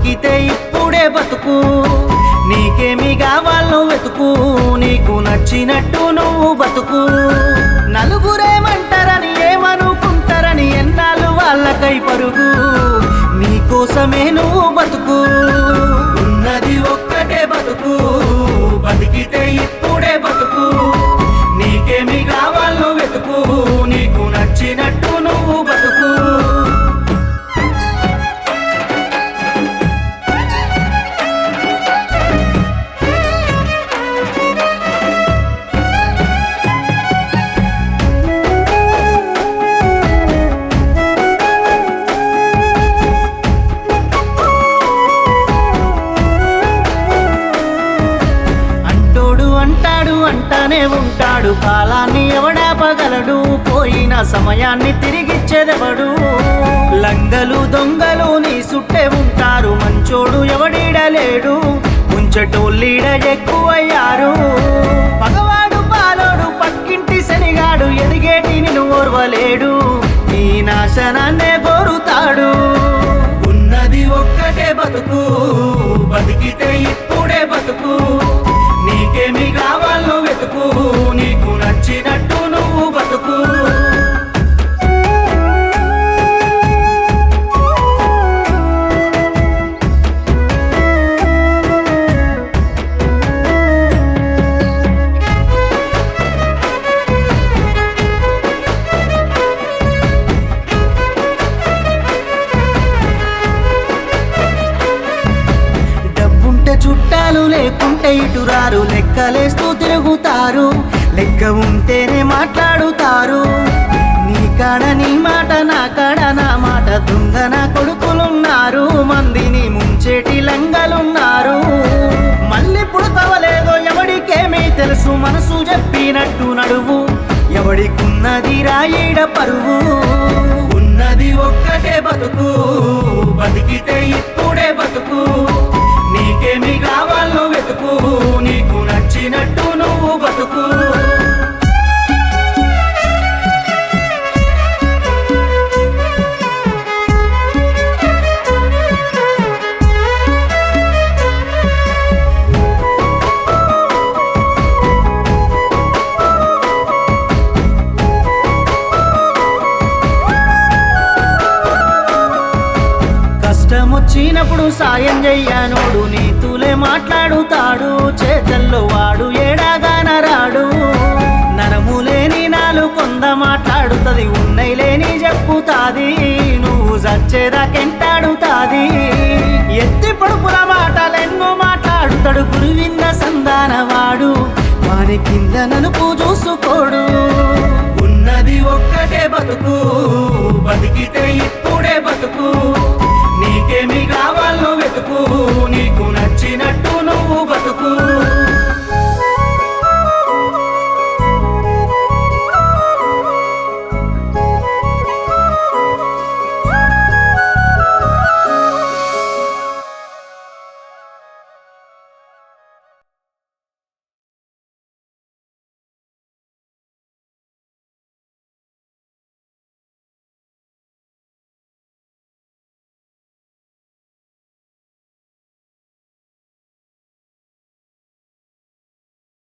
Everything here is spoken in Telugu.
బతికితే ఇప్పుడే బతుకు నీకేమి కావాలో వెతుకు నీకు నచ్చినట్టు నువ్వు బతుకు నలుగురేమంటారని ఏమనుకుంటారని ఎన్నాళ్ళు వాళ్ళకై పరుగు నీకోసమే నువ్వు బతుకు ఉన్నది ఒక్కటే బతుకు బతికితే ఇప్పుడే బతుకు నీకేమి కావాలో వెతుకు నీకు నచ్చినట్టు నువ్వు బతుకు అంటోడు అంటాడు అంటానే ఉంటాడు కాలాన్ని ఎవడాపగలడు పోయిన సమయాన్ని తిరిగిచ్చేదెవడు లంగలు దొంగలు నీ సుట్టే ఉంటారు మంచోడు ఎవడీడలేడు ముంచటోళ్ళీడ ఎక్కువయ్యారు పగవాడు పాలోడు పక్కింటి శనిగాడు ఎదిగేటి నిన్ను ఓర్వలేడు నీ నాశనాన్నే కోరుతాడు ఉన్నది ఒక్కటే బతుకు బతికితే ఇప్పుడే బతుకు నీకేమి కావాలో వెతుకు నీకు నచ్చినట్టు నువ్వు బతుకు డబ్బుంటే చుట్టాలు లేకుంటే ఇటురారు లెక్కలేస్తూ తిరుగుతారు లెక్క ఉంటేనే మాట్లాడుతారు నీ కాడ నీ మాట నా కాడ నా మాట దొంగ నా కొడుకులున్నారు మందిని ముంచేటి లంగలున్నారు మళ్ళీ పుడతవలేదో ఎవడికేమీ తెలుసు మనసు చెప్పినట్టు నడువు ఎవడికున్నది రాయిడ పరువు ఉన్నది ఒక్కటే బతుకు బతికితే ఇప్పుడే బతుకు నీకేమి కావాలో వెతుకు నీకు నచ్చినట్టు నువ్వు బతుకు కష్టం వచ్చినప్పుడు సాయం చెయ్యానోడు నీతులే మాట్లాడుతాడు చేతల్లో వాడు ఏడాగాన రాడు నరము లేని నాలు కొంద మాట్లాడుతుంది ఉన్నై లేని చెప్పుతాది నువ్వు చచ్చేదాకెంటాడుతాది ఎత్తి పొడుపుల మాటలెన్నో మాట్లాడుతాడు గురువిన్న సంధానవాడు వాని కింద నలుపు చూసుకోడు ఉన్నది ఒక్కటే బతుకు బతికితే ఇప్పుడు